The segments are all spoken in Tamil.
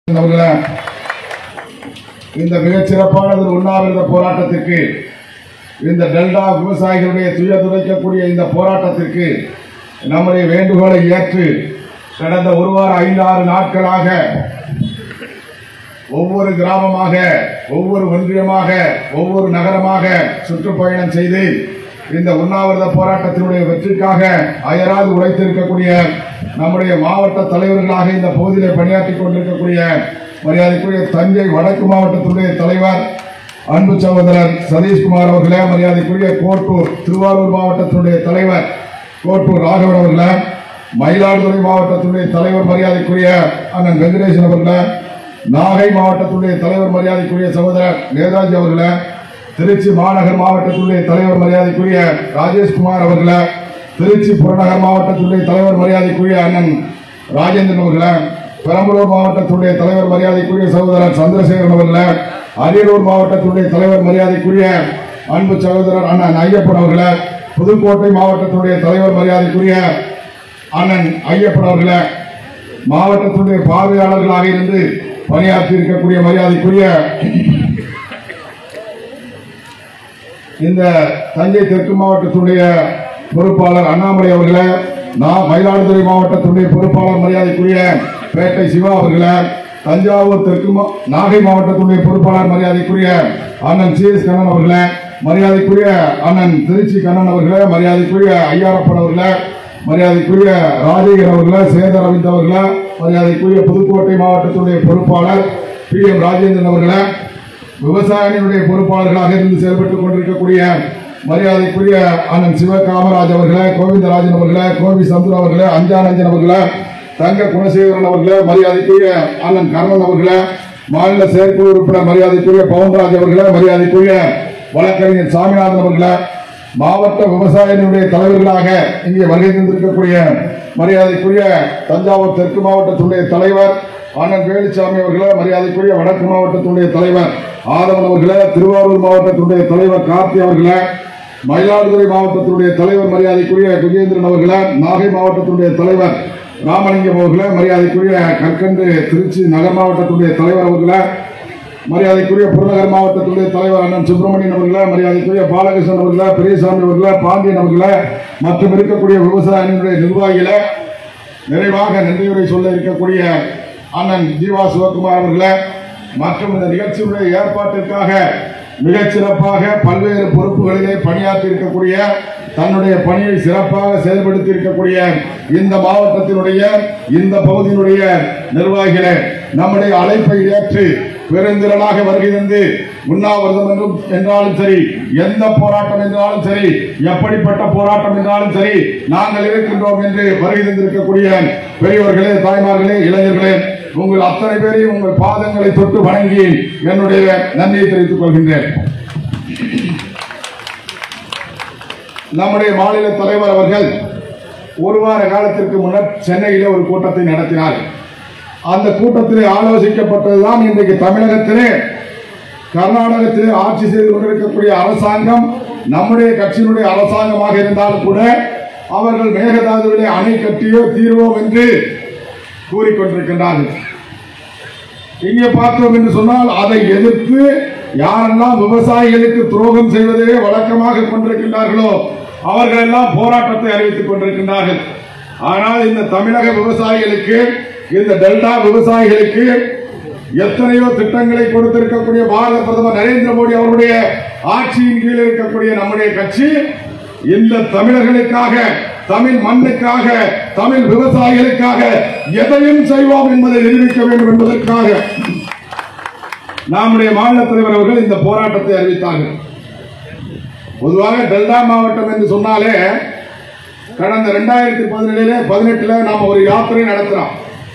அவர்களே, இந்த மிகச்சிறப்பான ஒரு உண்ணாவிரத போராட்டத்திற்கு இந்த டெல்டா விவசாயிகளுடைய துய துடைக்கக்கூடிய இந்த போராட்டத்திற்கு நம்முடைய வேண்டுகோளை ஏற்று கடந்த ஒரு வார ஐந்து ஆறு நாட்களாக ஒவ்வொரு கிராமமாக ஒவ்வொரு ஒன்றியமாக ஒவ்வொரு நகரமாக சுற்றுப்பயணம் செய்து இந்த உண்ணாவிரத போராட்டத்தினுடைய வெற்றிக்காக அயராது உழைத்திருக்கக்கூடிய நம்முடைய மாவட்ட தலைவர்களாக இந்த பகுதியிலே பணியாற்றிக் கொண்டிருக்கக்கூடிய மரியாதைக்குரிய தஞ்சை வடக்கு மாவட்டத்தினுடைய தலைவர் அன்பு சகோதரர் சதீஷ்குமார் அவர்களே மரியாதைக்குரிய கோட்டூர் திருவாரூர் மாவட்டத்தினுடைய தலைவர் கோட்டூர் ராகவன் அவர்களே மயிலாடுதுறை மாவட்டத்தினுடைய தலைவர் மரியாதைக்குரிய அண்ணன் வெங்கடேசன் அவர்களே நாகை மாவட்டத்துடைய தலைவர் மரியாதைக்குரிய சகோதரர் நேதாஜி அவர்களே திருச்சி மாநகர் மாவட்டத்துடைய தலைவர் மரியாதைக்குரிய ராஜேஷ்குமார் அவர்களே திருச்சி புறநகர் மாவட்டத்துடைய தலைவர் மரியாதைக்குரிய அண்ணன் ராஜேந்திரன் அவர்களே பெரம்பலூர் மாவட்டத்துடைய தலைவர் மரியாதைக்குரிய சகோதரர் சந்திரசேகரன் அவர்களே அரியலூர் மாவட்டத்துடைய தலைவர் மரியாதைக்குரிய அன்பு சகோதரர் அண்ணன் ஐயப்பன் அவர்களே புதுக்கோட்டை மாவட்டத்துடைய தலைவர் மரியாதைக்குரிய அண்ணன் ஐயப்பன் அவர்களே மாவட்டத்துடைய பார்வையாளர்களாக இருந்து பணியாற்றி இருக்கக்கூடிய மரியாதைக்குரிய இந்த தஞ்சை தெற்கு மாவட்டத்துடைய பொறுப்பாளர் அண்ணாமலை அவர்களே நான் மயிலாடுதுறை மாவட்டத்துடைய பொறுப்பாளர் மரியாதைக்குரிய பேட்டை சிவா அவர்களே தஞ்சாவூர் தெற்கு மா- நாகை மாவட்டத்துடைய பொறுப்பாளர் மரியாதைக்குரிய அண்ணன் சி எஸ் கண்ணன் அவர்களே மரியாதைக்குரிய அண்ணன் திருச்சி கண்ணன் அவர்களே மரியாதைக்குரிய ஐயாரப்பன் அவர்களே மரியாதைக்குரிய ராஜேகர் அவர்களே சேதர் அரவிந்த் அவர்களே மரியாதைக்குரிய புதுக்கோட்டை மாவட்டத்துடைய பொறுப்பாளர் பி எம் ராஜேந்திரன் அவர்களே விவசாயிகளுடைய பொறுப்பாளர்களாக இருந்து செயல்பட்டுக் கொண்டிருக்கக்கூடிய மரியாதைக்குரிய அண்ணன் சிவ காமராஜ் அவர்களே கோவிந்தராஜன் அவர்களே கோவி சந்துரு அவர்களே அஞ்சானஞ்சன் அவர்களே தங்க குணசேகரன் அவர்களே மரியாதைக்குரிய அண்ணன் கர்ணன் அவர்களே மாநில செயற்குழு உறுப்பினர் மரியாதைக்குரிய பவன்ராஜ் அவர்களே மரியாதைக்குரிய வழக்கறிஞர் சாமிநாதன் அவர்களே மாவட்ட விவசாயிகளுடைய தலைவர்களாக இங்கே வருகை தந்திருக்கக்கூடிய மரியாதைக்குரிய தஞ்சாவூர் தெற்கு மாவட்டத்துடைய தலைவர் அண்ணன் வேலுச்சாமி அவர்களே மரியாதைக்குரிய வடக்கு மாவட்டத்துடைய தலைவர் ஆதவன் அவர்களே திருவாரூர் மாவட்டத்துடைய தலைவர் கார்த்தி அவர்களே மயிலாடுதுறை மாவட்டத்துடைய தலைவர் மரியாதைக்குரிய குஜேந்திரன் அவர்களே நாகை மாவட்டத்துடைய தலைவர் ராமலிங்கம் அவர்களே மரியாதைக்குரிய கற்கண்டு திருச்சி நகர் மாவட்டத்துடைய தலைவர் அவர்களே மரியாதைக்குரிய புறநகர் மாவட்டத்துடைய தலைவர் அண்ணன் சுப்பிரமணியன் அவர்களே மரியாதைக்குரிய பாலகிருஷ்ணன் அவர்களே பெரியசாமி அவர்களே பாண்டியன் அவர்களே மற்றும் இருக்கக்கூடிய விவசாய அணியினுடைய நிர்வாகிகளே நிறைவாக நன்றியுரை சொல்ல இருக்கக்கூடிய அண்ணன் ஜீவா சிவகுமார் அவர்களே மற்றும் இந்த நிகழ்ச்சியுடைய ஏற்பாட்டிற்காக மிகச் சிறப்பாக பல்வேறு பொறுப்புகளிலே பணியாற்றி இருக்கக்கூடிய தன்னுடைய பணியை சிறப்பாக செயல்படுத்தி இருக்கக்கூடிய இந்த மாவட்டத்தினுடைய இந்த பகுதியினுடைய நிர்வாகிகளே நம்முடைய அழைப்பை ஏற்று பெருந்திரளாக வருகை தந்து உண்ணாவிரதம் என்றும் என்றாலும் சரி எந்த போராட்டம் என்றாலும் சரி எப்படிப்பட்ட போராட்டம் என்றாலும் சரி நாங்கள் இருக்கின்றோம் என்று வருகை தந்திருக்கக்கூடிய பெரியவர்களே தாய்மார்களே இளைஞர்களே உங்கள் அத்தனை பேரையும் உங்கள் பாதங்களை தொட்டு வணங்கி என்னுடைய நன்றியை தெரிவித்துக் கொள்கின்றேன் நம்முடைய மாநில தலைவர் அவர்கள் ஒரு வார காலத்திற்கு முன்னர் சென்னையிலே ஒரு கூட்டத்தை நடத்தினார் அந்த கூட்டத்திலே ஆலோசிக்கப்பட்டதுதான் இன்றைக்கு தமிழகத்திலே கர்நாடகத்திலே ஆட்சி செய்து கொண்டிருக்கக்கூடிய அரசாங்கம் நம்முடைய கட்சியினுடைய அரசாங்கமாக இருந்தாலும் கூட அவர்கள் மேகதாதுவிலே அணை கட்டியோ தீர்வோம் என்று கூறிக்கொண்டிருக்கின்றார்கள் இங்கே பார்த்தோம் என்று சொன்னால் அதை எதிர்த்து யாரெல்லாம் விவசாயிகளுக்கு துரோகம் செய்வதையே வழக்கமாக கொண்டிருக்கின்றார்களோ அவர்கள் எல்லாம் போராட்டத்தை அறிவித்துக் கொண்டிருக்கின்றார்கள் ஆனால் இந்த தமிழக விவசாயிகளுக்கு இந்த டெல்டா விவசாயிகளுக்கு எத்தனையோ திட்டங்களை கொடுத்திருக்கக்கூடிய பாரத பிரதமர் நரேந்திர மோடி அவருடைய ஆட்சியின் கீழ் இருக்கக்கூடிய நம்முடைய கட்சி இந்த தமிழர்களுக்காக தமிழ் மண்ணுக்காக தமிழ் விவசாயிகளுக்காக எதையும் செய்வோம் என்பதை நிரூபிக்க வேண்டும் என்பதற்காக நம்முடைய மாநில தலைவர் அவர்கள் இந்த போராட்டத்தை அறிவித்தார்கள் பொதுவாக டெல்டா மாவட்டம் என்று சொன்னாலே கடந்த ரெண்டாயிரத்தி பதினேழுல பதினெட்டுல நாம ஒரு யாத்திரை நடத்துறோம்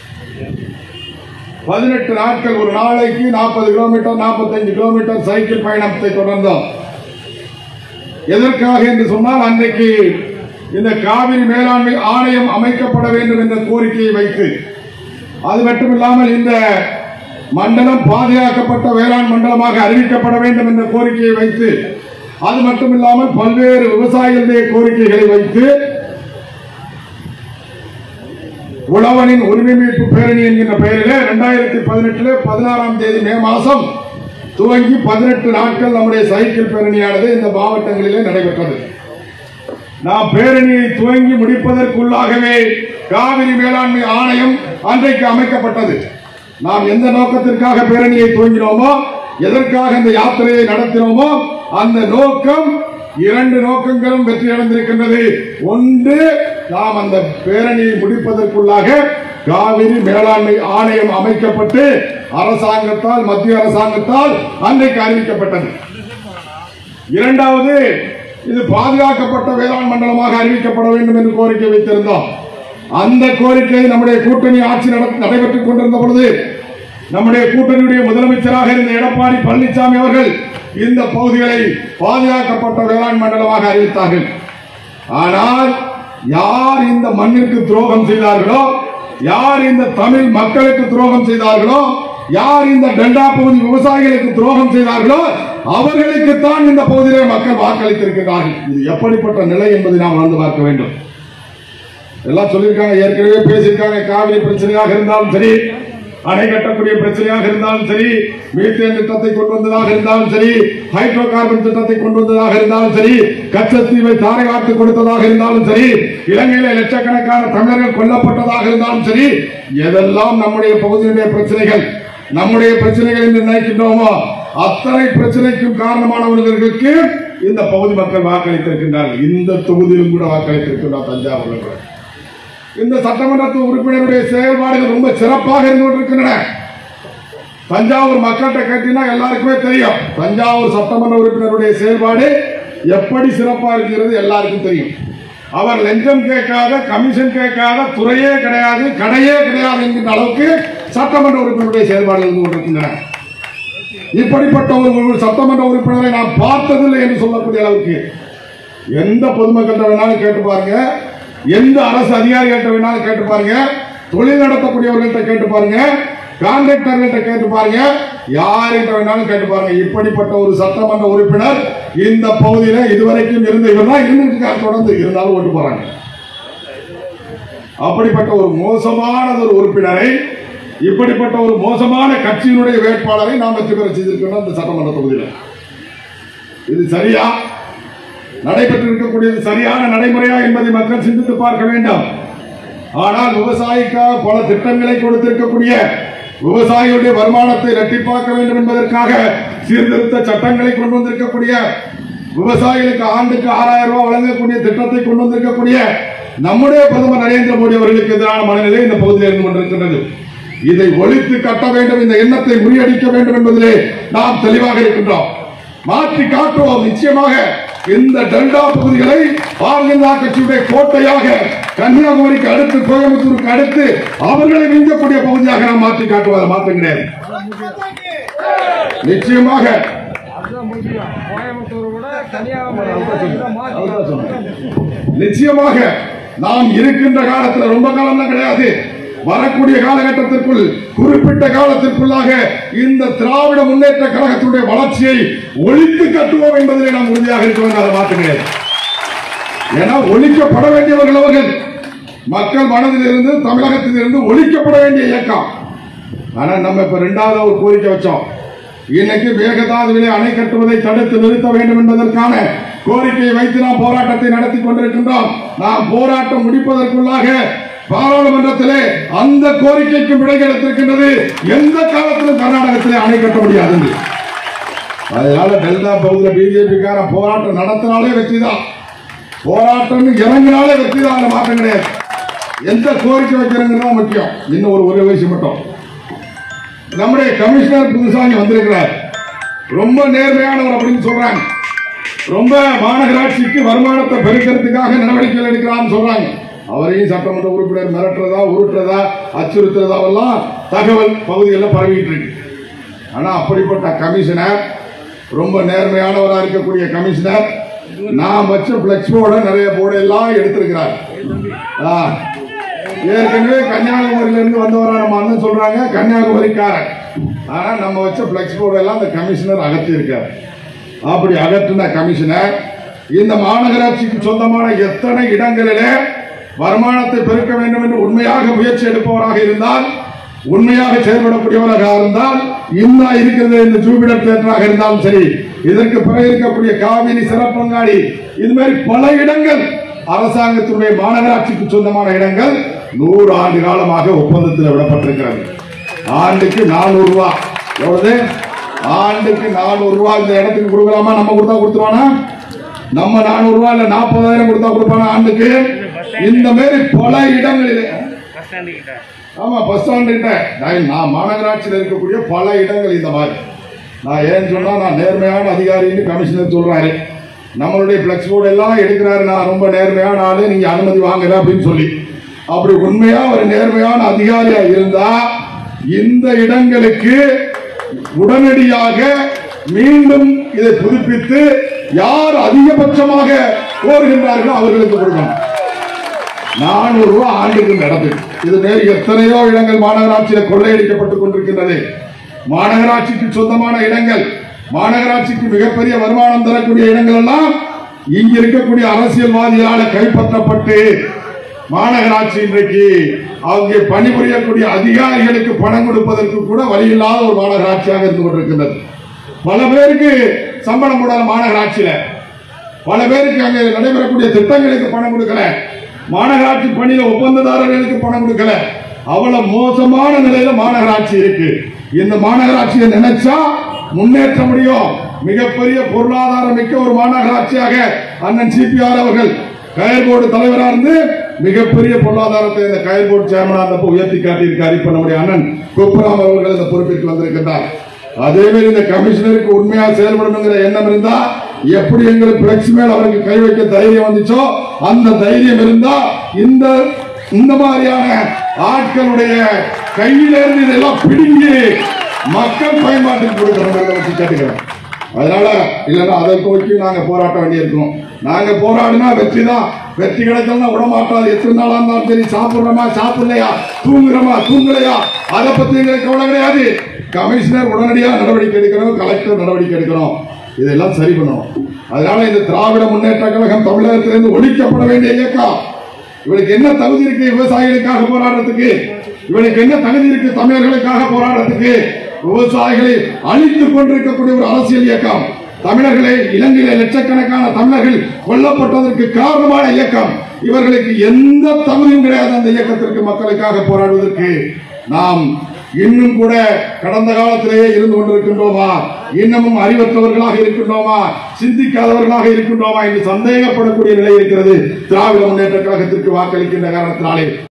பதினெட்டு நாட்கள் ஒரு நாளைக்கு நாற்பது கிலோமீட்டர் நாற்பத்தஞ்சு கிலோமீட்டர் சைக்கிள் பயணத்தை தொடர்ந்தோம் எதற்காக என்று சொன்னால் அன்றைக்கு இந்த காவிரி மேலாண்மை ஆணையம் அமைக்கப்பட வேண்டும் என்ற கோரிக்கையை வைத்து அது மட்டுமில்லாமல் இந்த மண்டலம் பாதுகாக்கப்பட்ட வேளாண் மண்டலமாக அறிவிக்கப்பட வேண்டும் என்ற கோரிக்கையை வைத்து அது மட்டுமில்லாமல் பல்வேறு விவசாயிகளுடைய கோரிக்கைகளை வைத்து உழவனின் உரிமை மீட்பு பேரணி என்கின்ற பெயரிலே இரண்டாயிரத்தி பதினெட்டுல பதினாறாம் தேதி மே மாசம் துவங்கி பதினெட்டு நாட்கள் நம்முடைய சைக்கிள் பேரணியானது இந்த மாவட்டங்களிலே நடைபெற்றது நாம் பேரணியை துவங்கி முடிப்பதற்குள்ளாகவே காவிரி மேலாண்மை ஆணையம் அன்றைக்கு அமைக்கப்பட்டது நாம் எந்த நோக்கத்திற்காக பேரணியை துவங்கினோமோ எதற்காக இந்த யாத்திரையை நடத்தினோமோ அந்த நோக்கம் இரண்டு நோக்கங்களும் வெற்றி அடைந்திருக்கின்றது ஒன்று நாம் அந்த பேரணியை முடிப்பதற்குள்ளாக காவிரி மேலாண்மை ஆணையம் அமைக்கப்பட்டு அரசாங்கத்தால் மத்திய அரசாங்கத்தால் அன்றைக்கு அறிவிக்கப்பட்டது இரண்டாவது இது பாதுகாக்கப்பட்ட வேளாண் மண்டலமாக அறிவிக்கப்பட வேண்டும் என்று கோரிக்கை வைத்திருந்தோம் அந்த கோரிக்கை நம்முடைய கூட்டணி ஆட்சி நட- நடைபெற்றுக் கொண்டிருந்த பொழுது நம்முடைய கூட்டணியுடைய முதலமைச்சராக இருந்த எடப்பாடி பழனிசாமி அவர்கள் இந்த பகுதிகளை பாதுகாக்கப்பட்ட வேளாண் மண்டலமாக அறிவித்தார்கள் ஆனால் யார் இந்த மண்ணிற்கு துரோகம் செய்தார்களோ யார் இந்த தமிழ் மக்களுக்கு துரோகம் செய்தார்களோ யார் இந்த டெல்டா பகுதி விவசாயிகளுக்கு துரோகம் செய்தார்களோ அவர்களுக்குத்தான் இந்த பகுதியிலே மக்கள் வாக்களித்திருக்கிறார்கள் இது எப்படிப்பட்ட நிலை என்பதை நாம் வந்து பார்க்க வேண்டும் எல்லாம் சொல்லியிருக்காங்க ஏற்கனவே பேசியிருக்காங்க காவிரி பிரச்சனையாக இருந்தாலும் சரி அணை கட்டக்கூடிய பிரச்சனையாக இருந்தாலும் சரி மீத்தேன் திட்டத்தை கொண்டு வந்ததாக இருந்தாலும் சரி ஹைட்ரோ கார்பன் திட்டத்தை கொண்டு வந்ததாக இருந்தாலும் சரி கச்சத்தீவை தாரை வார்த்து கொடுத்ததாக இருந்தாலும் சரி இலங்கையில லட்சக்கணக்கான தமிழர்கள் கொல்லப்பட்டதாக இருந்தாலும் சரி எதெல்லாம் நம்முடைய பகுதியினுடைய பிரச்சனைகள் நம்முடைய பிரச்சனைகள் என்று நினைக்கின்றோமோ அத்தனை பிரச்சனைக்கும் காரணமானவர்களுக்கு இந்த பகுதி மக்கள் வாக்களித்திருக்கின்றார்கள் இந்த தொகுதியிலும் கூட வாக்களித்திருக்கின்றோம் தஞ்சாவூரில் கூட இந்த சட்டமன்ற உறுப்பினருடைய செயல்பாடுகள் ரொம்ப சிறப்பாக இருந்து கொண்டிருக்கின்றன தஞ்சாவூர் மக்கள்கிட்ட கேட்டீங்கன்னா எல்லாருக்குமே தெரியும் தஞ்சாவூர் சட்டமன்ற உறுப்பினருடைய செயல்பாடு எப்படி சிறப்பாக இருக்கிறது எல்லாருக்கும் தெரியும் அவர் லஞ்சம் கேட்காத கமிஷன் கேட்காத துறையே கிடையாது கடையே கிடையாது என்கின்ற அளவுக்கு சட்டமன்ற உறுப்பினருடைய செயல்பாடுகள் இருந்து கொண்டிருக்கின்றன இப்படிப்பட்ட ஒரு ஒரு சட்டமன்ற உறுப்பினரை நாம் பார்த்ததில்லை என்று சொல்லக்கூடிய அளவுக்கு எந்த பொதுமக்கள்கிட்ட வேணாலும் கேட்டு பாருங்க எந்த அரசு அதிகாரிகள்கிட்ட வேணாலும் கேட்டு பாருங்க தொழில் நடத்தக்கூடியவர்கள்ட்ட கேட்டு பாருங்க கான்ட்ராக்டர்கள்ட்ட கேட்டு பாருங்க யார்கிட்ட வேணாலும் கேட்டு பாருங்க இப்படிப்பட்ட ஒரு சட்டமன்ற உறுப்பினர் இந்த பகுதியில இதுவரைக்கும் இருந்த இவர் தான் இருந்துட்டு தொடர்ந்து இருந்தாலும் ஓட்டு போறாங்க அப்படிப்பட்ட ஒரு மோசமான ஒரு உறுப்பினரை இப்படிப்பட்ட ஒரு மோசமான கட்சியினுடைய வேட்பாளரை நாம் வெற்றி பெற செய்திருக்கிறோம் இந்த சட்டமன்ற தொகுதியில் இது சரியா நடைபெற்றிருக்கக்கூடியது சரியான நடைமுறையா என்பதை மக்கள் சிந்தித்து பார்க்க வேண்டும் ஆனால் விவசாயிக்காக பல திட்டங்களை கொடுத்திருக்கக்கூடிய விவசாயிகளுடைய வருமானத்தை இரட்டிப்பாக்க வேண்டும் என்பதற்காக சீர்திருத்த சட்டங்களை கொண்டு வந்திருக்கக்கூடிய விவசாயிகளுக்கு ஆண்டுக்கு ஆறாயிரம் ரூபாய் வழங்கக்கூடிய திட்டத்தை கொண்டு வந்திருக்கக்கூடிய நம்முடைய பிரதமர் நரேந்திர மோடி அவர்களுக்கு எதிரான மனநிலை இந்த பகுதியில் இருந்து கொண்டிருக்கின்றது இதை ஒழித்து கட்ட வேண்டும் இந்த எண்ணத்தை முறியடிக்க வேண்டும் என்பதிலே நாம் தெளிவாக இருக்கின்றோம் மாற்றி காட்டுவோம் நிச்சயமாக இந்த டெல்டா பகுதிகளை பாரதிய ஜனதா கட்சியுடைய கோட்டையாக கன்னியாகுமரிக்கு அடுத்து கோயம்புத்தூருக்கு அடுத்து அவர்களை விஞ்சக்கூடிய பகுதியாக நாம் மாற்றி காட்டுவதை மாற்றம் கிடையாது நிச்சயமாக கோயம்புத்தூர் கூட கன்னியாகுமரி நிச்சயமாக நாம் இருக்கின்ற காலத்துல ரொம்ப காலம்லாம் கிடையாது வரக்கூடிய காலகட்டத்திற்குள் குறிப்பிட்ட காலத்திற்குள்ளாக இந்த திராவிட முன்னேற்ற கழகத்தினுடைய வளர்ச்சியை ஒழித்து கட்டுவோம் என்பதிலே நாம் உறுதியாக இருக்க வேண்டும் அதை மாற்ற கிடையாது ஏன்னா ஒழிக்கப்பட வேண்டியவர்கள் அவர்கள் மக்கள் மனதில் இருந்து தமிழகத்தில் இருந்து ஒழிக்கப்பட வேண்டிய இயக்கம் ஆனா நம்ம இப்ப ரெண்டாவது ஒரு கோரிக்கை வச்சோம் இன்னைக்கு மேகதாதுவிலே அணை கட்டுவதை தடுத்து நிறுத்த வேண்டும் என்பதற்கான கோரிக்கையை வைத்து நாம் போராட்டத்தை நடத்தி கொண்டிருக்கின்றோம் நாம் போராட்டம் முடிப்பதற்குள்ளாக பாராளுமன்றத்திலே அந்த கோரிக்கைக்கு விடை கிடைத்திருக்கின்றது எந்த காலத்திலும் கர்நாடகத்திலே அணை கட்ட முடியாது என்று. அதனால டெல்டா பகுதியில் பிஜேபி காரன் போராட்டம் நடத்தினாலே வெற்றிதான் போராட்டம் இறங்கினாலே வெற்றிதான் அதுல மாற்றம் கிடையாது எந்த கோரிக்கை வைக்கிறங்கிறது தான் முக்கியம் இன்னும் ஒரு ஒரு விஷயம் மட்டும் நம்முடைய கமிஷனர் புதுசா இங்க வந்திருக்கிறார் ரொம்ப நேர்மையானவர் அப்படின்னு சொல்றாங்க ரொம்ப மாநகராட்சிக்கு வருமானத்தை பெருக்கிறதுக்காக நடவடிக்கைகள் எடுக்கிறான்னு சொல்றாங்க அவரையும் சட்டமன்ற உறுப்பினர் மிரட்டுறதா உருட்டுறதா அச்சுறுத்துறதாவெல்லாம் தகவல் பகுதிகளில் பரவிட்டு இருக்கு ஆனா அப்படிப்பட்ட கமிஷனர் ரொம்ப நேர்மையானவரா இருக்கக்கூடிய கமிஷனர் நான் வச்ச பிளெக்ஸ் போர்டை நிறைய போர்டு எல்லாம் எடுத்திருக்கிறார் ஆ. ஏற்கனவே கன்னியாகுமரியில இருந்து வந்தவரா நம்ம அண்ணன் சொல்றாங்க கன்னியாகுமரிக்காரன் ஆனா நம்ம வச்ச பிளெக்ஸ் போர்டு எல்லாம் அந்த கமிஷனர் அகற்றி இருக்கார் அப்படி அகற்றின கமிஷனர் இந்த மாநகராட்சிக்கு சொந்தமான எத்தனை இடங்களிலே வருமானத்தை பெருக்க வேண்டும் என்று உண்மையாக முயற்சி எடுப்பவராக இருந்தால் உண்மையாக செயல்படக்கூடியவராக இருந்தால் இந்தா இருக்கிறது இந்த ஜூபிலர் தேட்டராக இருந்தாலும் சரி இதற்கு பிறகு இருக்கக்கூடிய காவிரி சிறப்பங்காடி இது மாதிரி பல இடங்கள் அரசாங்கத்தினுடைய மாநகராட்சிக்கு சொந்தமான இடங்கள் நூறு ஆண்டு காலமாக ஒப்பந்தத்தில் விடப்பட்டிருக்கிறது ஆண்டுக்கு நானூறு ரூபாய் எவ்வளவு ஆண்டுக்கு நானூறு ரூபாய் இந்த இடத்துக்கு கொடுக்கலாமா நம்ம கொடுத்தா கொடுத்துருவானா நம்ம நானூறு ரூபாய் இல்ல நாற்பதாயிரம் கொடுத்தா கொடுப்பானா ஆண்டுக்கு இந்த மாதிரி பல இடங்களில் பஸ் ஸ்டாண்டு கிட்ட ஆமா பஸ் ஸ்டாண்ட் கிட்ட நான் நான் மாநகராட்சியில் இருக்கக்கூடிய பல இடங்கள் இந்த மாதிரி நான் ஏன்னு சொன்னா நான் நேர்மையான அதிகாரின்னு கமிஷனர் சொல்றாரு நம்மளுடைய பிளக்ஸ் போர்டு எல்லாம் எடுக்கிறாரு நான் ரொம்ப நேர்மையான ஆளு நீங்க அனுமதி வாங்கல அப்படின்னு சொல்லி அப்படி உண்மையா ஒரு நேர்மையான அதிகாரியா இருந்தா இந்த இடங்களுக்கு உடனடியாக மீண்டும் இதை புதுப்பித்து யார் அதிகபட்சமாக கோருகின்றார்களோ அவர்களுக்கு கொடுக்கணும் நானூறு ரூபாய் ஆண்டுக்கு நடந்து இது மேல் எத்தனையோ இடங்கள் மாநகராட்சியில் கொள்ளையடிக்கப்பட்டுக் கொண்டிருக்கின்றது மாநகராட்சிக்கு சொந்தமான இடங்கள் மாநகராட்சிக்கு மிகப்பெரிய வருமானம் தரக்கூடிய இடங்கள் எல்லாம் இங்க இருக்கக்கூடிய அரசியல்வாதிகளால கைப்பற்றப்பட்டு மாநகராட்சி இன்றைக்கு அங்கே பணிபுரியக்கூடிய அதிகாரிகளுக்கு பணம் கொடுப்பதற்கு கூட வழியில்லாத ஒரு மாநகராட்சியாக இருந்து கொண்டிருக்கின்றது பல பேருக்கு சம்பளம் போடாத மாநகராட்சியில பல பேருக்கு அங்க நடைபெறக்கூடிய திட்டங்களுக்கு பணம் கொடுக்கல மாநகராட்சி பணியில ஒப்பந்ததாரர்களுக்கு பணம் கொடுக்கல அவ்வளவு மோசமான நிலையில மாநகராட்சி இருக்கு இந்த மாநகராட்சியை நினைச்சா முன்னேற்ற முடியும் மிகப்பெரிய பொருளாதாரம் மிக்க ஒரு மாநகராட்சியாக அண்ணன் சிபிஆர் அவர்கள் கயர் போர்டு தலைவராக இருந்து மிகப்பெரிய பொருளாதாரத்தை இந்த கயர் போர்டு சேர்மனா இருந்தப்ப உயர்த்தி காட்டியிருக்கார் இப்ப நம்முடைய அண்ணன் கொப்புராம் அவர்கள் இந்த பொறுப்பிற்கு வந்திருக்கின்றார் அதே மாதிரி இந்த கமிஷனருக்கு உண்மையா செயல்படணுங்கிற எண்ணம் இருந்தா எப்படி எங்களுக்கு பிளக்ஸ் மேல் அவருக்கு கை வைக்க தைரியம் வந்துச்சோ அந்த தைரியம் இருந்தா இந்த இந்த மாதிரியான ஆட்களுடைய கையிலிருந்து இதெல்லாம் பிடுங்கி மக்கள் பயன்பாட்டுக்கு கொடுக்கணும் வச்சு கேட்டுக்கிறேன் அதனால இல்லைன்னா அதை நோக்கி நாங்க போராட்ட வேண்டியிருக்கோம் நாங்க போராடினா வெற்றி தான் வெற்றி கிடைக்கலன்னா விடமாட்டோம் எத்தனை நாளா இருந்தாலும் சரி சாப்பிடுறோமா சாப்பிடலையா தூங்குறோமா தூங்கலையா அதை பத்தி எங்களுக்கு கவலை கிடையாது கமிஷனர் உடனடியாக நடவடிக்கை எடுக்கணும் கலெக்டர் நடவடிக்கை எடுக்கணும் இதெல்லாம் சரி பண்ணணும் அதனால இந்த திராவிட முன்னேற்ற கழகம் தமிழகத்திலிருந்து ஒழிக்கப்பட வேண்டிய இயக்கம் இவனுக்கு என்ன தகுதி இருக்கு விவசாயிகளுக்காக போராடுறதுக்கு இவனுக்கு என்ன தகுதி இருக்கு தமிழர்களுக்காக போராடுறதுக்கு விவசாயிகளை அழித்துக் கொண்டிருக்கக்கூடிய ஒரு அரசியல் இயக்கம் தமிழர்களை இலங்கையில லட்சக்கணக்கான தமிழர்கள் கொல்லப்பட்டதற்கு காரணமான இயக்கம் இவர்களுக்கு எந்த தகுதியும் கிடையாது அந்த இயக்கத்திற்கு மக்களுக்காக போராடுவதற்கு நாம் இன்னும் கூட கடந்த காலத்திலேயே இருந்து கொண்டிருக்கின்றோமா இன்னமும் அறிவற்றவர்களாக இருக்கின்றோமா சிந்திக்காதவர்களாக இருக்கின்றோமா என்று சந்தேகப்படக்கூடிய நிலை இருக்கிறது திராவிட முன்னேற்ற கழகத்திற்கு வாக்களிக்கின்ற காரணத்தினாலே